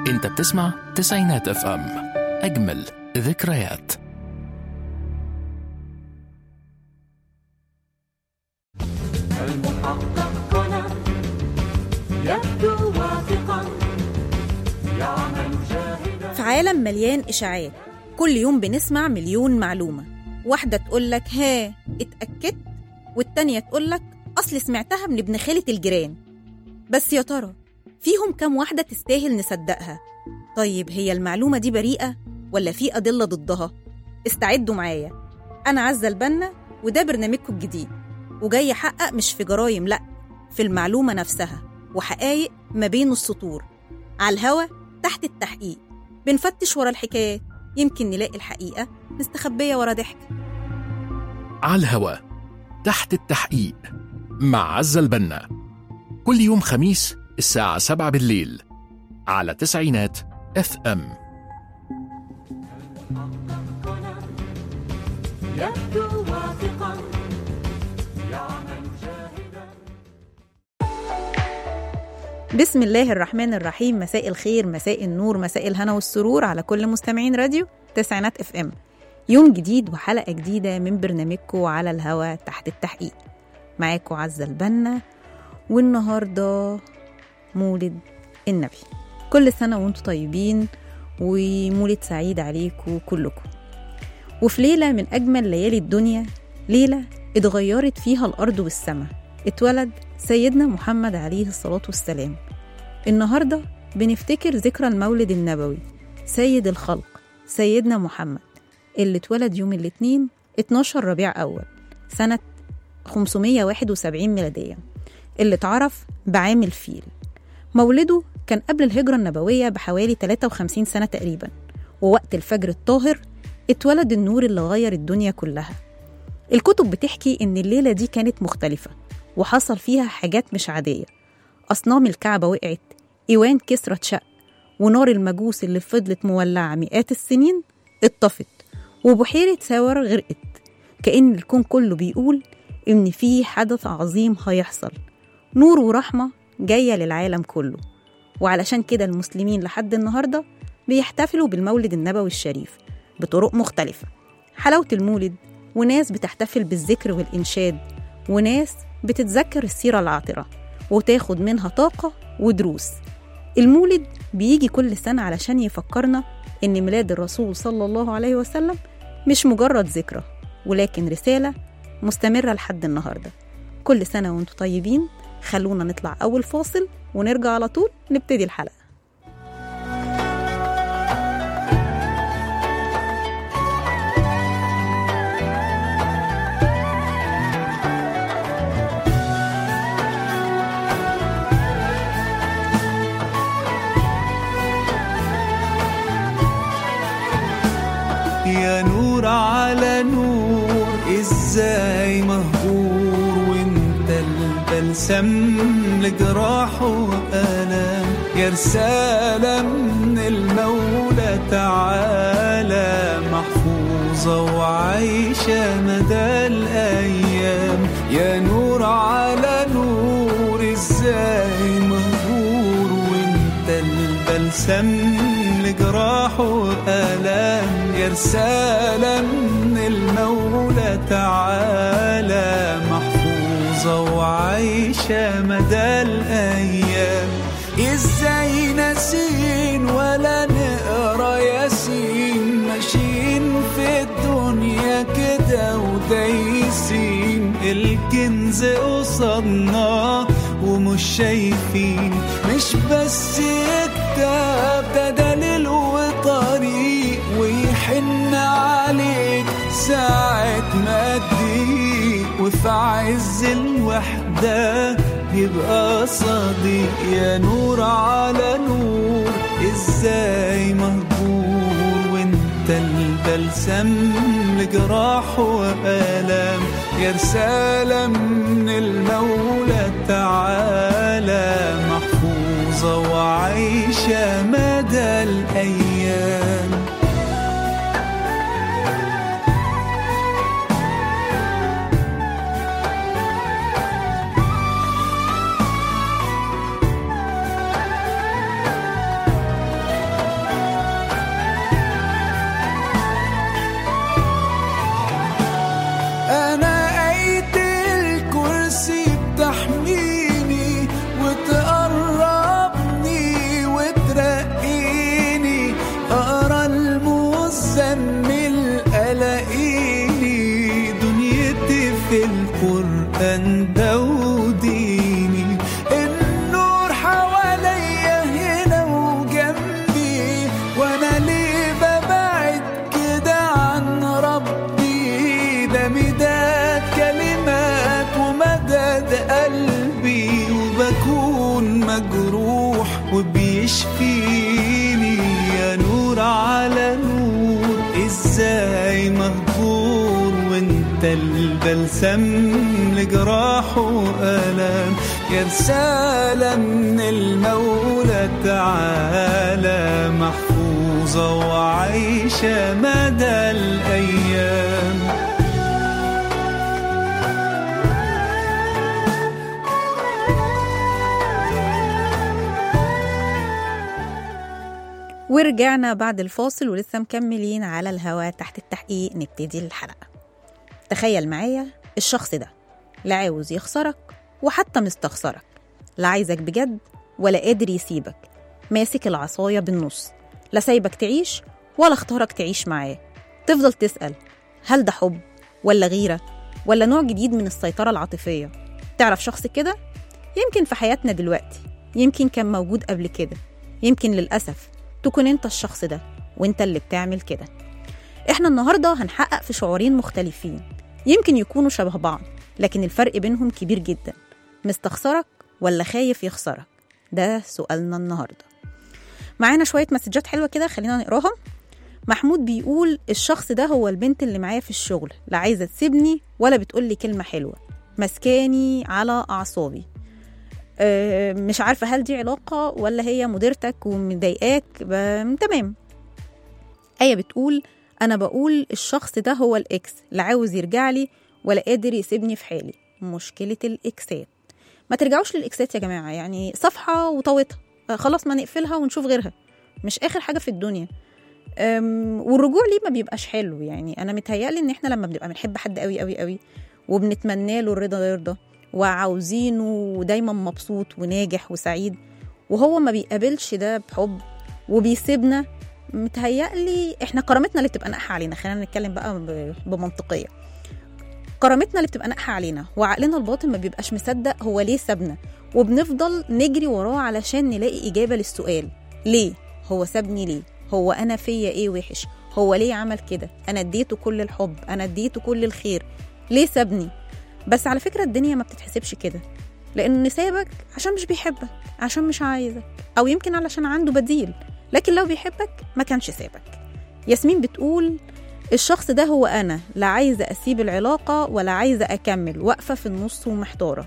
انت بتسمع تسعينات اف ام اجمل ذكريات المحقق كونان يبدو واثقا يعمل جاهدا في عالم مليان إشاعات كل يوم بنسمع مليون معلومة واحدة تقول لك ها اتأكدت والتانية تقول لك أصل سمعتها من ابن خالة الجيران بس يا ترى فيهم كام واحدة تستاهل نصدقها طيب هي المعلومة دي بريئة ولا في أدلة ضدها استعدوا معايا أنا عزة البنا وده برنامجكم الجديد وجاي أحقق مش في جرايم لأ في المعلومة نفسها وحقايق ما بين السطور على الهوا تحت التحقيق بنفتش ورا الحكايات يمكن نلاقي الحقيقة مستخبية ورا ضحك على الهوا تحت التحقيق مع عزة البنا كل يوم خميس الساعة 7 بالليل على تسعينات اف ام يبدو واثقا يعمل جاهدا بسم الله الرحمن الرحيم مساء الخير مساء النور مساء الهنا والسرور على كل مستمعين راديو تسعينات اف ام يوم جديد وحلقة جديدة من برنامجكم على الهوا تحت التحقيق معاكم عزة البنا والنهاردة مولد النبي كل سنة وانتم طيبين ومولد سعيد عليكم كلكم وفي ليلة من أجمل ليالي الدنيا ليلة اتغيرت فيها الأرض والسماء اتولد سيدنا محمد عليه الصلاة والسلام النهاردة بنفتكر ذكرى المولد النبوي سيد الخلق سيدنا محمد اللي اتولد يوم الاثنين 12 ربيع أول سنة 571 ميلادية اللي اتعرف بعام الفيل مولده كان قبل الهجرة النبوية بحوالي 53 سنة تقريبا ووقت الفجر الطاهر اتولد النور اللي غير الدنيا كلها الكتب بتحكي إن الليلة دي كانت مختلفة وحصل فيها حاجات مش عادية أصنام الكعبة وقعت إيوان كسرى اتشق ونار المجوس اللي فضلت مولعة مئات السنين اتطفت وبحيرة ساور غرقت كأن الكون كله بيقول إن في حدث عظيم هيحصل نور ورحمة جاية للعالم كله وعلشان كده المسلمين لحد النهاردة بيحتفلوا بالمولد النبوي الشريف بطرق مختلفة حلاوة المولد وناس بتحتفل بالذكر والإنشاد وناس بتتذكر السيرة العاطرة وتاخد منها طاقة ودروس المولد بيجي كل سنة علشان يفكرنا إن ميلاد الرسول صلى الله عليه وسلم مش مجرد ذكرى ولكن رسالة مستمرة لحد النهاردة كل سنة وانتم طيبين خلونا نطلع أول فاصل ونرجع على طول نبتدي الحلقة يا نور على نور ازاي مهجور وانت البلسم لجراح وألم يا رسالة من المولى تعالى محفوظة وعايشة مدى الأيام يا نور على نور ازاي مهجور وانت البلسم لجراح وآلام يا رسالة من المولى تعالى محفوظة وعايشة مدى الأيام ازاي ناسين ولا نقرا ياسين ماشيين في الدنيا كده ودايسين الكنز قصادنا ومش شايفين مش بس كتاب ده دليل وطريق ويحن عليك ساعة ما تضيق وفي عز الوحدة يبقى صديق يا نور على نور ازاي مهجور وانت البلسم لجراح وآلام يا رسالة من المولى تعالى محفوظة وعايشة مدى الأيام أكون مجروح وبيشفيني يا نور على نور إزاي مهجور وانت البلسم لجراح وألم يا رسالة من المولى تعالى محفوظة وعايشة مدى الأيام ورجعنا بعد الفاصل ولسه مكملين على الهوا تحت التحقيق نبتدي الحلقة تخيل معايا الشخص ده لا عاوز يخسرك وحتى مستخسرك لا عايزك بجد ولا قادر يسيبك ماسك العصاية بالنص لا سايبك تعيش ولا اختارك تعيش معاه تفضل تسأل هل ده حب ولا غيرة ولا نوع جديد من السيطرة العاطفية تعرف شخص كده يمكن في حياتنا دلوقتي يمكن كان موجود قبل كده يمكن للأسف تكون انت الشخص ده وانت اللي بتعمل كده احنا النهارده هنحقق في شعورين مختلفين يمكن يكونوا شبه بعض لكن الفرق بينهم كبير جدا مستخسرك ولا خايف يخسرك ده سؤالنا النهارده معانا شويه مسجات حلوه كده خلينا نقراها محمود بيقول الشخص ده هو البنت اللي معايا في الشغل لا عايزه تسيبني ولا بتقول لي كلمه حلوه مسكاني على اعصابي آه، مش عارفه هل دي علاقه ولا هي مديرتك ومضايقاك ب- تمام ايه بتقول انا بقول الشخص ده هو الاكس لا عاوز يرجع لي ولا قادر يسيبني في حالي مشكله الاكسات ما ترجعوش للاكسات يا جماعه يعني صفحه وطوتها آه، خلاص ما نقفلها ونشوف غيرها مش اخر حاجه في الدنيا أم، والرجوع ليه ما بيبقاش حلو يعني انا متهيألي ان احنا لما بنبقى بنحب حد قوي قوي قوي وبنتمنى له الرضا يرضى وعاوزينه دايما مبسوط وناجح وسعيد وهو ما بيقابلش ده بحب وبيسيبنا متهيألي احنا كرامتنا اللي بتبقى ناقحة علينا خلينا نتكلم بقى ب- بمنطقية كرامتنا اللي بتبقى ناقحة علينا وعقلنا الباطن ما بيبقاش مصدق هو ليه سابنا وبنفضل نجري وراه علشان نلاقي إجابة للسؤال ليه هو سابني ليه هو أنا فيا إيه وحش هو ليه عمل كده أنا اديته كل الحب أنا اديته كل الخير ليه سابني بس على فكرة الدنيا ما بتتحسبش كده لأن سابك عشان مش بيحبك عشان مش عايزك أو يمكن علشان عنده بديل لكن لو بيحبك ما كانش سابك ياسمين بتقول الشخص ده هو أنا لا عايزة أسيب العلاقة ولا عايزة أكمل واقفة في النص ومحتارة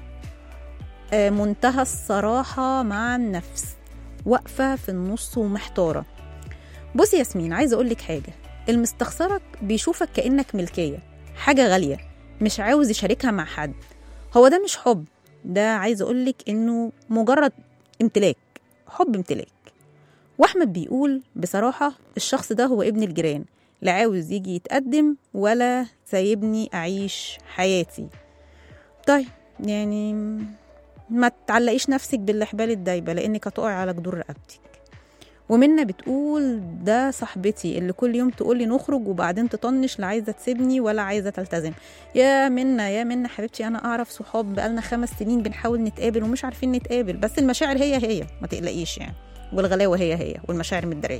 آه، منتهى الصراحة مع النفس واقفة في النص ومحتارة بصي ياسمين عايزة أقولك حاجة المستخسرك بيشوفك كأنك ملكية حاجة غالية مش عاوز يشاركها مع حد هو ده مش حب ده عايزة أقولك إنه مجرد امتلاك حب امتلاك واحمد بيقول بصراحة الشخص ده هو ابن الجيران لا عاوز يجي يتقدم ولا سايبني أعيش حياتي طيب يعني ما تعلقيش نفسك بالحبال الدايبة لأنك هتقعي على جدور رقبتك ومنى بتقول ده صاحبتي اللي كل يوم تقولي نخرج وبعدين تطنش لا عايزة تسيبني ولا عايزة تلتزم يا منى يا منى حبيبتي أنا أعرف صحاب بقالنا خمس سنين بنحاول نتقابل ومش عارفين نتقابل بس المشاعر هي هي ما تقلقيش يعني والغلاوة هي هي والمشاعر متدارية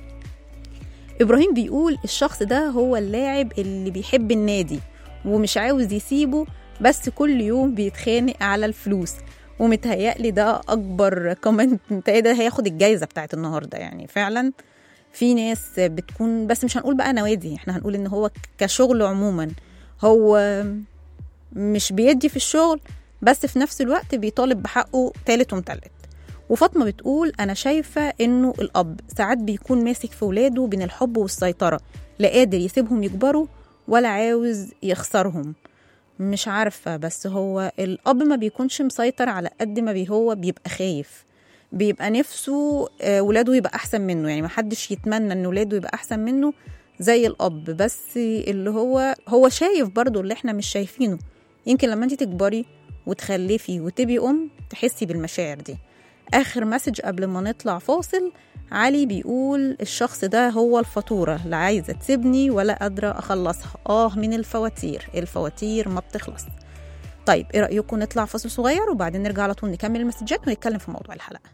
إبراهيم بيقول الشخص ده هو اللاعب اللي بيحب النادي ومش يسيبه بس كل يوم بيتخانق على الفلوس ومتهيألي ده أكبر كومنت متهيألي ده هياخد الجايزة بتاعت النهاردة يعني فعلا في ناس بتكون بس مش هنقول بقى نوادي احنا هنقول ان هو كشغل عموما هو مش بيدي في الشغل بس في نفس الوقت بيطالب بحقه تالت ومتلت وفاطمة بتقول أنا شايفة إنه الأب ساعات بيكون ماسك في ولاده بين الحب والسيطرة لا قادر يسيبهم يكبروا ولا عاوز يخسرهم مش عارفة بس هو الأب ما بيكونش مسيطر على قد ما بي هو بيبقى خايف بيبقى نفسه آه، ولاده يبقى أحسن منه يعني محدش يتمنى إن ولاده يبقى أحسن منه زي الأب بس اللي هو هو شايف برضو اللي احنا مش شايفينه يمكن لما انت تكبري وتخلفي وتبقي أم تحسي بالمشاعر دي آخر مسج قبل ما نطلع فاصل علي بيقول الشخص ده هو الفاتورة لا عايزة تسيبني ولا قادرة أخلصها آه من الفواتير الفواتير ما بتخلص طيب إيه رأيكم نطلع فاصل صغير وبعدين نرجع على طول نكمل المسجات ونتكلم في موضوع الحلقة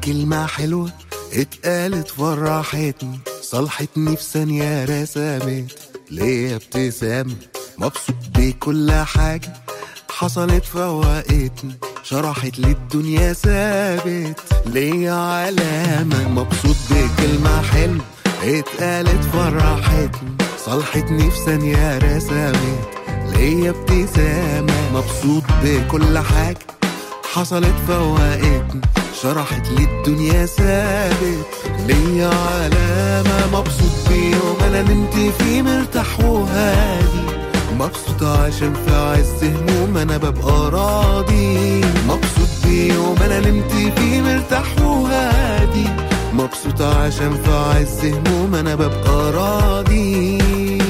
بكلمة حلوة اتقالت فرحتني صلحتني في ثانية رسمت ليا ابتسامة مبسوط بكل حاجة حصلت فوقتني شرحت لي الدنيا ثابت ليا علامة مبسوط بكلمة حلوة اتقالت فرحتني صلحتني في ثانية رسمت ليا ابتسامة مبسوط بكل حاجة حصلت فوقتني شرحت لي الدنيا ثابت ليا علامة مبسوط بيوم أنا نمت فيه مرتاح وهادي مبسوط عشان في عز هموم أنا ببقى راضي مبسوط بيوم أنا نمت فيه مرتاح وهادي مبسوط عشان في عز هموم أنا ببقى راضي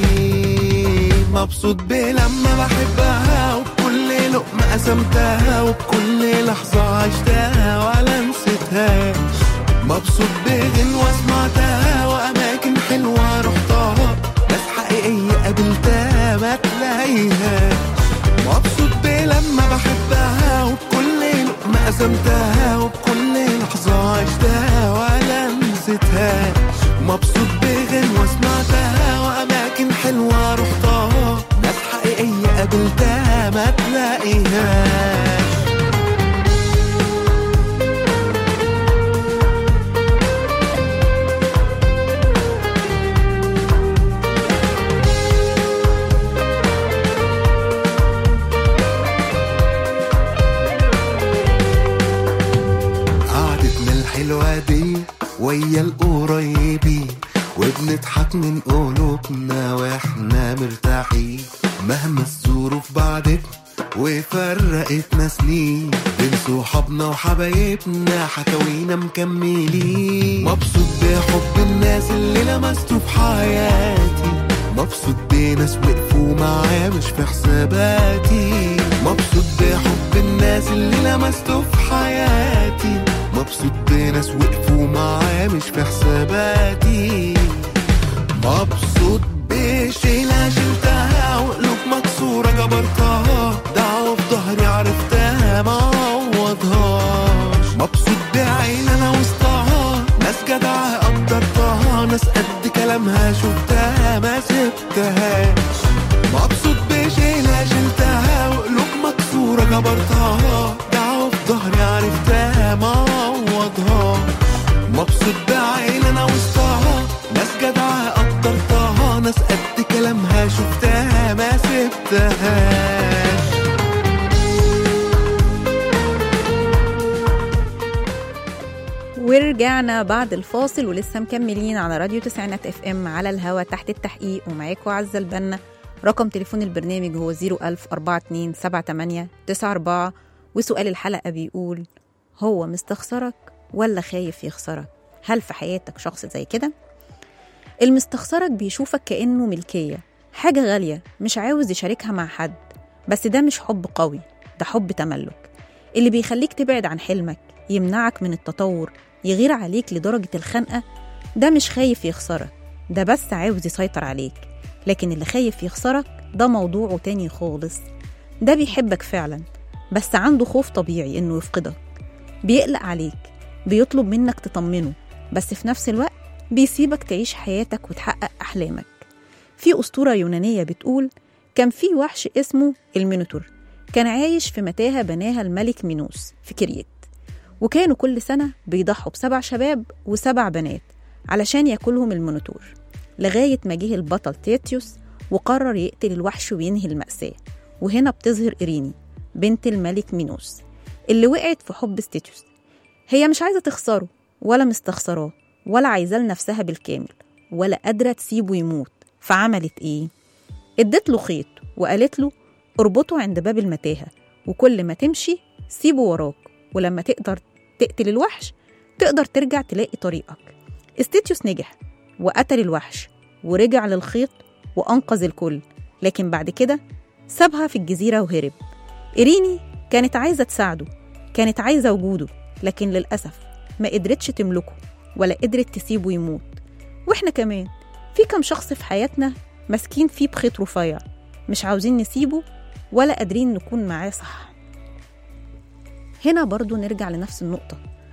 مبسوط بلما بحبها وبكل لقمة قسمتها وبكل لحظة عشتها ولا نسيتهاش مبسوط بغنوة سمعتها وأماكن حلوة رحتها ناس حقيقية قابلتها ما تلاقيهاش مبسوط بلما بحبها وبكل لقمة قسمتها وبكل لحظة عشتها ولا نسيتهاش مبسوط بغنوة سمعتها وأماكن حلوة رحتها ناس حقيقية قابلتها ما تلاقيهاش قعدتنا الحلوة دي ويا القريبين وبنضحك من قلوبنا واحنا مرتاحين مهما الظروف بعدتنا وفرقتنا سنين بين صحابنا وحبايبنا حكاوينا مكملين مبسوط بحب الناس اللي لمسته في حياتي مبسوط بناس وقفوا معايا مش في حساباتي مبسوط بحب الناس اللي لمسته في حياتي مبسوط بناس وقفوا معايا مش في حساباتي مبسوط بشيلة شلتها وقلوب مكسورة جبرتها دعوة في ظهري عرفتها ما عوضهاش مبسوط بعين انا وسطها ناس جدعة قدرتها ناس قد كلامها شفتها ما سبتهاش مبسوط بشيلة شلتها وقلوب مكسورة جبرتها دعوة في ظهري عرفتها ما عوضها مبسوط بعين انا وسطها ناس جدعة قدرتها ناس قد كلامها شفتها ما سبتهاش ورجعنا بعد الفاصل ولسه مكملين على راديو تسعينات اف ام على الهوا تحت التحقيق ومعاكم عزة البنا رقم تليفون البرنامج هو 010427894 وسؤال الحلقة بيقول هو مستخسرك ولا خايف يخسرك هل في حياتك شخص زي كده المستخسرك بيشوفك كأنه ملكية حاجة غالية مش عاوز يشاركها مع حد بس ده مش حب قوي ده حب تملك اللي بيخليك تبعد عن حلمك يمنعك من التطور يغير عليك لدرجة الخنقة ده مش خايف يخسرك ده بس عاوز يسيطر عليك لكن اللي خايف يخسرك ده موضوعه تاني خالص ده بيحبك فعلا بس عنده خوف طبيعي انه يفقدك بيقلق عليك بيطلب منك تطمنه بس في نفس الوقت بيسيبك تعيش حياتك وتحقق أحلامك في أسطورة يونانية بتقول كان في وحش اسمه المينوتور كان عايش في متاهة بناها الملك مينوس في كريت وكانوا كل سنة بيضحوا بسبع شباب وسبع بنات علشان ياكلهم المونوتور لغاية ما جه البطل تيتيوس وقرر يقتل الوحش وينهي المأساة وهنا بتظهر إيريني بنت الملك مينوس اللي وقعت في حب ستيتيوس هي مش عايزة تخسره ولا مستخسراه ولا عايزاه لنفسها بالكامل ولا قادرة تسيبه يموت فعملت إيه؟ ادت له خيط وقالت له اربطه عند باب المتاهة وكل ما تمشي سيبه وراك ولما تقدر تقتل الوحش تقدر ترجع تلاقي طريقك استيتيوس نجح وقتل الوحش ورجع للخيط وأنقذ الكل لكن بعد كده سابها في الجزيرة وهرب إيريني كانت عايزة تساعده كانت عايزة وجوده لكن للأسف ما قدرتش تملكه ولا قدرت تسيبه يموت وإحنا كمان في كم شخص في حياتنا ماسكين فيه بخيط رفيع مش عاوزين نسيبه ولا قادرين نكون معاه صح هنا برضو نرجع لنفس النقطة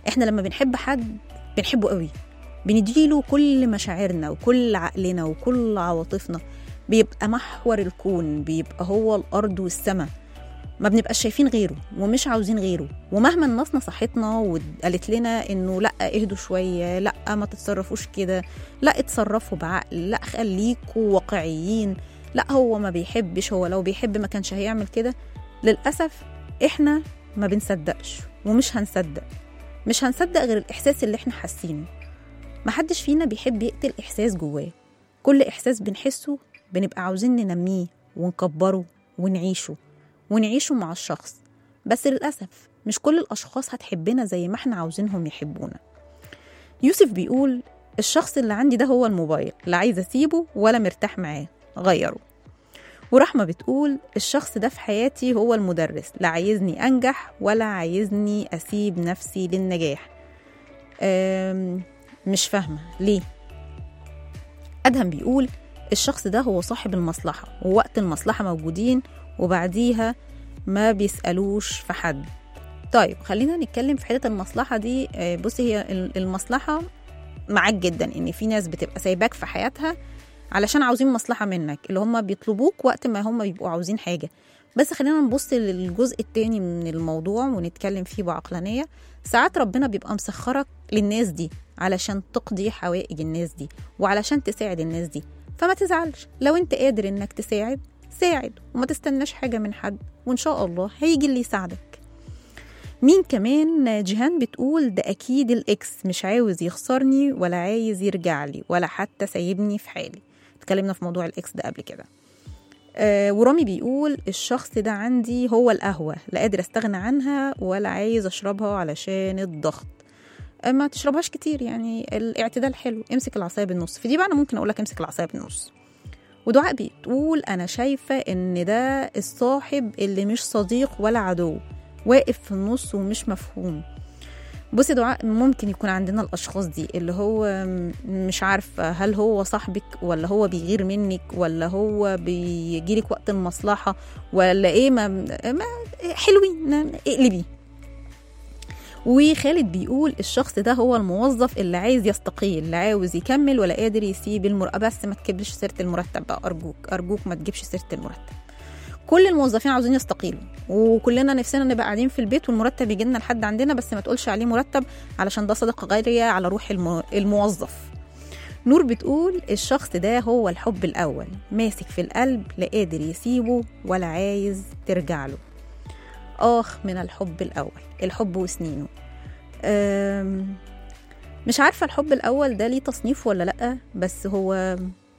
احنا لما بنحب حد بنحبه قوي بنديله كل مشاعرنا وكل عقلنا وكل عواطفنا بيبقى محور الكون بيبقى هو الارض والسماء ما بنبقاش شايفين غيره ومش عاوزين غيره ومهما الناس نصحتنا وقالت لنا انه لا اهدوا شويه لا ما تتصرفوش كده لا اتصرفوا بعقل لا خليكوا واقعيين لا هو ما بيحبش هو لو بيحب ما كانش هيعمل كده للاسف احنا ما بنصدقش ومش هنصدق مش هنصدق غير الاحساس اللي احنا حاسينه محدش فينا بيحب يقتل احساس جواه كل احساس بنحسه بنبقى عاوزين ننميه ونكبره ونعيشه ونعيشه مع الشخص بس للأسف مش كل الأشخاص هتحبنا زي ما احنا عاوزينهم يحبونا يوسف بيقول الشخص اللي عندي ده هو الموبايل لا عايز أسيبه ولا مرتاح معاه غيره ورحمة بتقول الشخص ده في حياتي هو المدرس لا عايزني أنجح ولا عايزني أسيب نفسي للنجاح أم، مش فاهمة ليه أدهم بيقول الشخص ده هو صاحب المصلحة ووقت المصلحة موجودين وبعديها ما بيسألوش في حد طيب خلينا نتكلم في حتة المصلحة دي آه، بصي هي ال- المصلحة معاك جدا ان في ناس بتبقى سايباك في حياتها علشان عاوزين مصلحة منك اللي هم بيطلبوك وقت ما هم بيبقوا عاوزين حاجة بس خلينا نبص للجزء التاني من الموضوع ونتكلم فيه بعقلانية ساعات ربنا بيبقى مسخرك للناس دي علشان تقضي حوائج الناس دي وعلشان تساعد الناس دي فما تزعلش لو انت قادر انك تساعد ساعد وما تستناش حاجة من حد وإن شاء الله هيجي اللي يساعدك مين كمان جيهان بتقول ده أكيد الإكس مش عاوز يخسرني ولا عايز يرجع لي ولا حتى سايبني في حالي اتكلمنا في موضوع الإكس ده قبل كده آه ورامي بيقول الشخص ده عندي هو القهوة لا قادر استغنى عنها ولا عايز اشربها علشان الضغط آه، ما تشربهاش كتير يعني الاعتدال حلو امسك العصاية بالنص في دي بقى انا ممكن اقول لك امسك العصاية بالنص ودعاء بتقول أنا شايفة إن ده الصاحب اللي مش صديق ولا عدو واقف في النص ومش مفهوم بصي دعاء ممكن يكون عندنا الأشخاص دي اللي هو م- مش عارفة هل هو صاحبك ولا هو بيغير منك ولا هو بيجيلك وقت المصلحة ولا إيه ما, ما حلوين اقلبي وخالد بيقول الشخص ده هو الموظف اللي عايز يستقيل لا عاوز يكمل ولا قادر يسيب المرتب بس ما تجيبش سيره المرتب بقى ارجوك ارجوك ما تجيبش سيره المرتب كل الموظفين عاوزين يستقيلوا وكلنا نفسنا نبقى قاعدين في البيت والمرتب يجي لنا لحد عندنا بس ما تقولش عليه مرتب علشان ده صدقه غاليه على روح المو... الموظف نور بتقول الشخص ده هو الحب الأول ماسك في القلب لا قادر يسيبه ولا عايز ترجع له آخ من الحب الأول الحب وسنينه أم، مش عارفة الحب الأول ده ليه تصنيف ولا لأ بس هو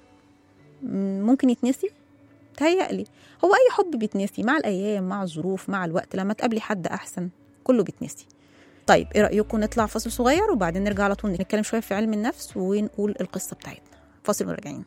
م- ممكن يتنسي تهيألي هو أي حب بيتنسي مع الأيام مع الظروف مع الوقت لما تقابلي حد أحسن كله بيتنسي طيب ايه رأيكم نطلع فاصل صغير وبعدين نرجع على طول نتكلم شوية في علم النفس ونقول القصة بتاعتنا فاصل وراجعين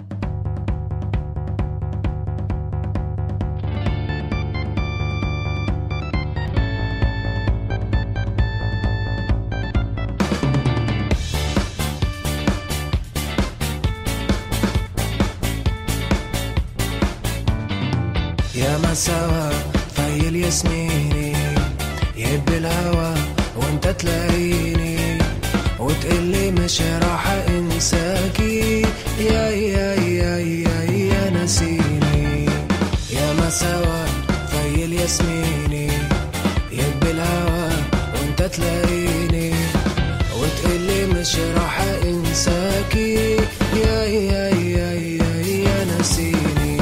يا ما سوا في الياسميني يهب الهوى وانت تلاقيني وتقلي مش راح انساكي يا يا يا يا يا نسيني يا ما سوا في الياسميني يهب الهوى وانت تلاقيني وتقلي مش راح انساكي يا يا يا يا يا نسيني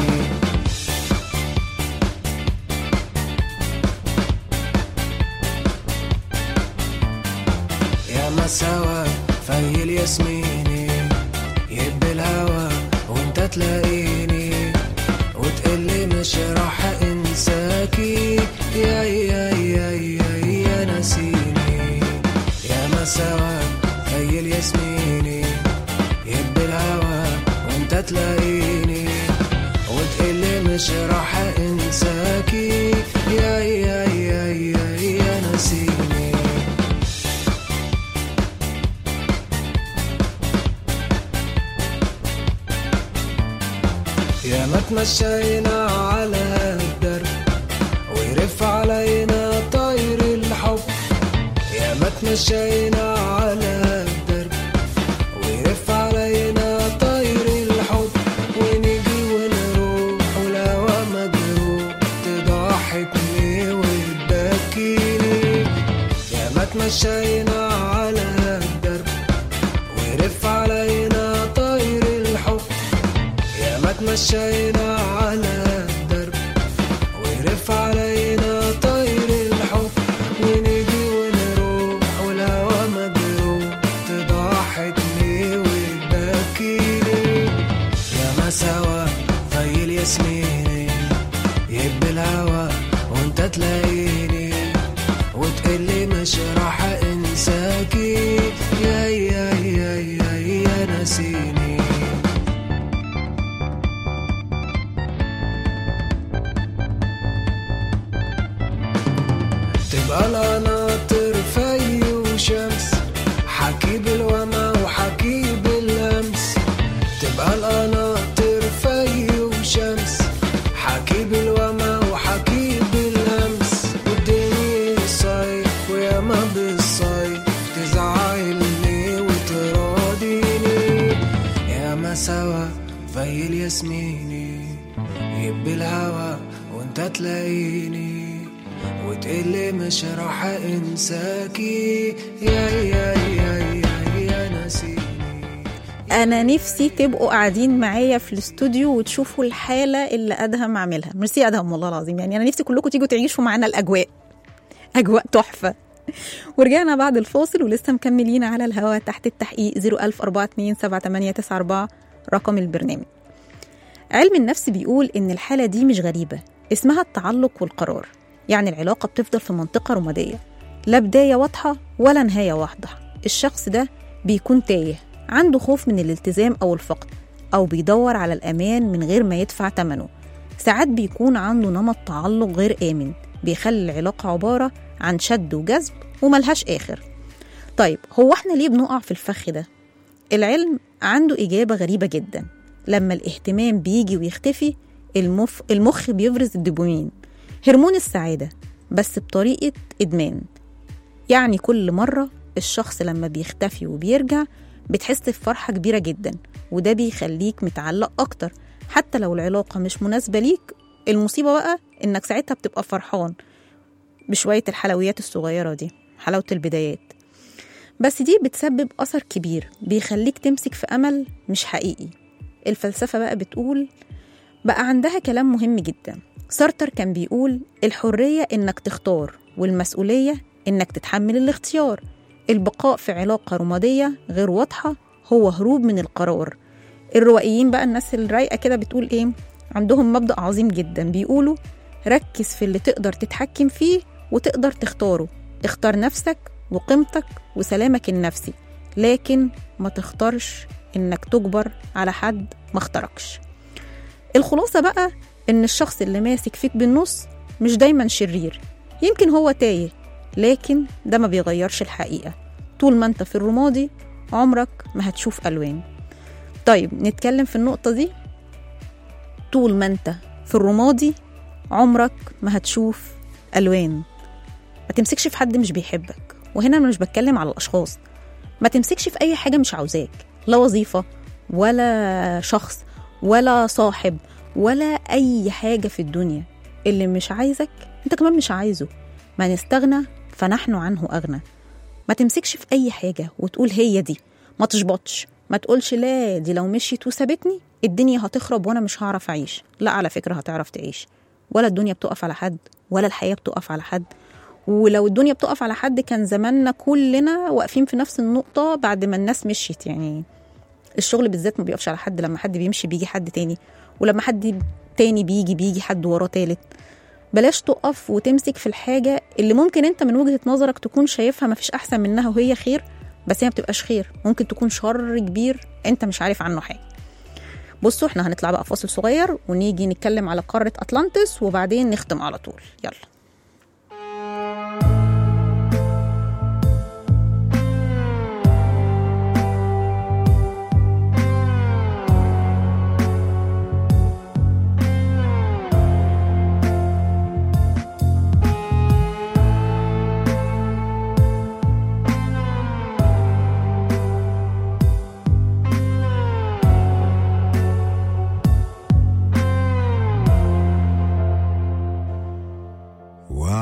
يا ما سوا في الياسميني يهب الهوى وانت تلاقيني وتقلي مش راح انساكي يا يا يا يا يا نسيني يا ما سوا في الياسميني يهب الهوى وانت تلاقيني وتقلي مش راح انساكي يا يا يا يا يا نسيني يا ما تمشينا على الدرب ويرف علينا طير الحب يا ما تمشينا على الدرب ويرف علينا طير الحب ونيجي ونروح والهوا مجروح تضحكني وتبكيني يا ما تمشينا على الدرب ويرف علينا طير الحب يا ما تمشينا على الدرب ويرف علينا طير الحب ونيجي ونروح والهوا مجروح تضحكني وتبكيني يا ما سوا زي الياسميني يهب الهوا وانت تلاقيني وتقلي مش راح انساكي يا يا يا يا يا ناسيني تبقى القناطر في وشمس حكي بالوما وحكي باللمس تبقى القناطر في وشمس حكي بالوما وحكي باللمس والدنيا صيف ويا ما بالصيف تزعلني وتراضيني يا ما سوا في الياسميني يب الهوا وانت تلاقيني وتقلي مش راح انساكي يا يا يا يا يا ناسيني انا نفسي تبقوا قاعدين معايا في الاستوديو وتشوفوا الحاله اللي ادهم عاملها ميرسي يا ادهم والله العظيم يعني انا نفسي كلكم تيجوا تعيشوا معانا الاجواء اجواء تحفه ورجعنا بعد الفاصل ولسه مكملين على الهواء تحت التحقيق 010427894 رقم البرنامج علم النفس بيقول ان الحاله دي مش غريبه اسمها التعلق والقرار يعني العلاقه بتفضل في منطقه رماديه لا بدايه واضحه ولا نهايه واضحه الشخص ده بيكون تايه عنده خوف من الالتزام او الفقد او بيدور على الامان من غير ما يدفع ثمنه ساعات بيكون عنده نمط تعلق غير آمن بيخلي العلاقة عبارة عن شد وجذب وملهاش آخر طيب هو احنا ليه بنقع في الفخ ده؟ العلم عنده إجابة غريبة جدا لما الاهتمام بيجي ويختفي المف... المخ بيفرز الدوبامين هرمون السعادة بس بطريقة إدمان يعني كل مرة الشخص لما بيختفي وبيرجع بتحس بفرحة كبيرة جدا وده بيخليك متعلق أكتر حتى لو العلاقة مش مناسبة ليك المصيبة بقى إنك ساعتها بتبقى فرحان بشوية الحلويات الصغيرة دي حلاوة البدايات بس دي بتسبب أثر كبير بيخليك تمسك في أمل مش حقيقي الفلسفة بقى بتقول بقى عندها كلام مهم جدا سارتر كان بيقول الحرية إنك تختار والمسؤولية إنك تتحمل الاختيار البقاء في علاقة رمادية غير واضحة هو هروب من القرار الروائيين بقى الناس الرايقة كده بتقول إيه عندهم مبدأ عظيم جدا بيقولوا ركز في اللي تقدر تتحكم فيه وتقدر تختاره اختار نفسك وقيمتك وسلامك النفسي لكن ما تختارش انك تجبر على حد ما اختاركش الخلاصة بقى ان الشخص اللي ماسك فيك بالنص مش دايما شرير يمكن هو تايه لكن ده ما بيغيرش الحقيقة طول ما انت في الرمادي عمرك ما هتشوف ألوان طيب نتكلم في النقطة دي طول ما انت في الرمادي عمرك ما هتشوف ألوان ما تمسكش في حد مش بيحبك وهنا أنا مش بتكلم على الأشخاص ما تمسكش في أي حاجة مش عاوزاك لا وظيفة ولا شخص ولا صاحب ولا أي حاجة في الدنيا اللي مش عايزك انت كمان مش عايزه ما نستغنى فنحن عنه أغنى ما تمسكش في أي حاجة وتقول هي دي ما تشبطش ما تقولش لا دي لو مشيت وسابتني الدنيا هتخرب وانا مش هعرف اعيش لا على فكرة هتعرف تعيش ولا الدنيا بتقف على حد ولا الحياة بتقف على حد ولو الدنيا بتقف على حد كان زماننا كلنا واقفين في نفس النقطة بعد ما الناس مشيت يعني الشغل بالذات ما بيقفش على حد لما حد بيمشي بيجي حد تاني ولما حد تاني بيجي بيجي حد وراه تالت بلاش تقف وتمسك في الحاجة اللي ممكن انت من وجهة نظرك تكون شايفها مفيش أحسن منها وهي خير بس هي ما بتبقاش خير ممكن تكون شر كبير انت مش عارف عنه حاجة بصوا احنا هنطلع بقى فاصل صغير ونيجي نتكلم على قارة أطلانتس وبعدين نختم على طول يلا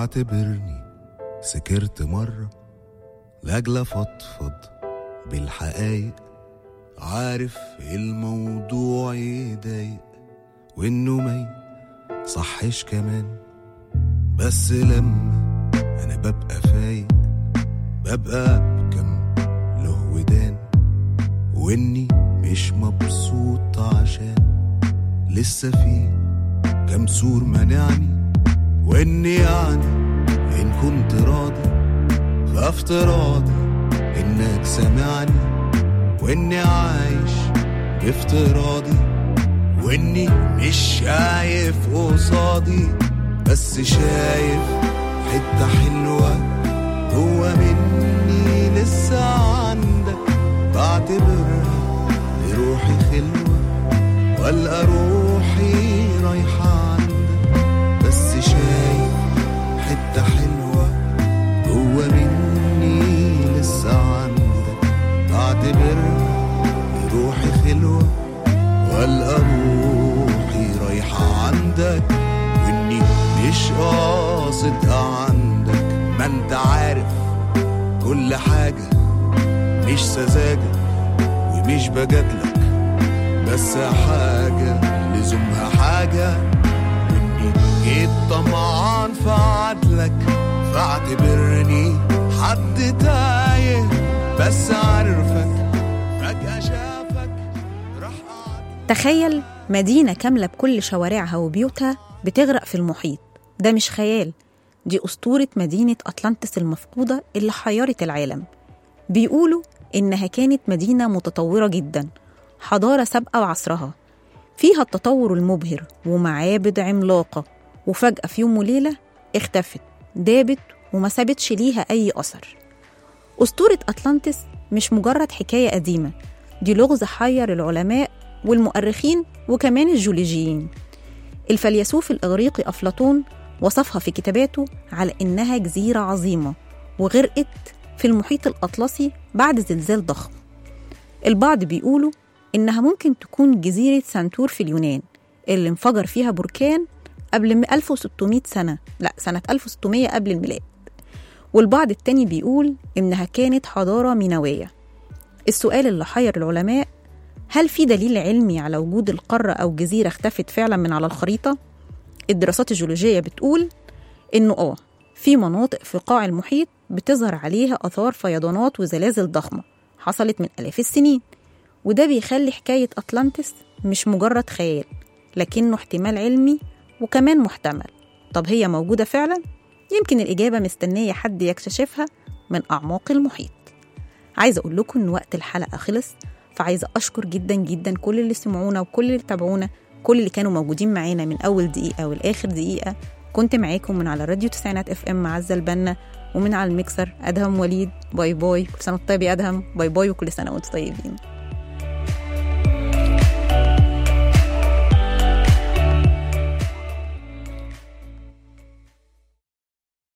واعتبرني سكرت مرة لاجل افضفض بالحقايق عارف الموضوع يضايق وانه ما صحش كمان بس لما انا ببقى فايق ببقى بكم له ودان واني مش مبسوط عشان لسه في كم سور منعني واني يعني ان كنت راضي فافتراضي انك سامعني واني عايش بافتراضي واني مش شايف قصادي بس شايف حتة حلوة جوا مني لسه عندك بعتبرها لروحي خلوة والقى روحي رايحة عندك بس شايف حتة حلوة جوا مني لسه عندك بعتبرها لروحي خلوة والقى روحي رايحة عندك واني مش قاصد عندك ما انت عارف كل حاجة مش سذاجة ومش بجادلك بس حاجة لزومها حاجة واني جيت طمعان في عدلك فاعتبرني حد تايه بس عارفك فجأة شافك راح قعد تخيل مدينة كاملة بكل شوارعها وبيوتها بتغرق في المحيط ده مش خيال دي أسطورة مدينة أطلانتس المفقودة اللي حيرت العالم بيقولوا إنها كانت مدينة متطورة جدا حضارة سابقة وعصرها فيها التطور المبهر ومعابد عملاقة وفجأة في يوم وليلة اختفت دابت وما سابتش ليها أي أثر أسطورة أطلانتس مش مجرد حكاية قديمة دي لغز حير العلماء والمؤرخين وكمان الجيولوجيين الفيلسوف الإغريقي أفلاطون وصفها في كتاباته على إنها جزيرة عظيمة وغرقت في المحيط الأطلسي بعد زلزال ضخم البعض بيقولوا إنها ممكن تكون جزيرة سانتور في اليونان اللي انفجر فيها بركان قبل 1600 سنة لا سنة 1600 قبل الميلاد والبعض التاني بيقول إنها كانت حضارة مينوية السؤال اللي حير العلماء هل في دليل علمي على وجود القارة أو جزيرة اختفت فعلا من على الخريطة؟ الدراسات الجيولوجية بتقول إنه آه في مناطق في قاع المحيط بتظهر عليها آثار فيضانات وزلازل ضخمة حصلت من آلاف السنين وده بيخلي حكاية أطلانتس مش مجرد خيال لكنه احتمال علمي وكمان محتمل طب هي موجودة فعلا؟ يمكن الإجابة مستنية حد يكتشفها من أعماق المحيط عايزة أقول لكم إن وقت الحلقة خلص فعايزة أشكر جدا جدا كل اللي سمعونا وكل اللي تابعونا كل اللي كانوا موجودين معانا من أول دقيقة والآخر دقيقة كنت معاكم من على راديو تسعينات اف ام معزة البنا ومن على الميكسر أدهم وليد باي باي كل سنة وانتم طيب يا أدهم باي باي وكل سنة وانتم طيبين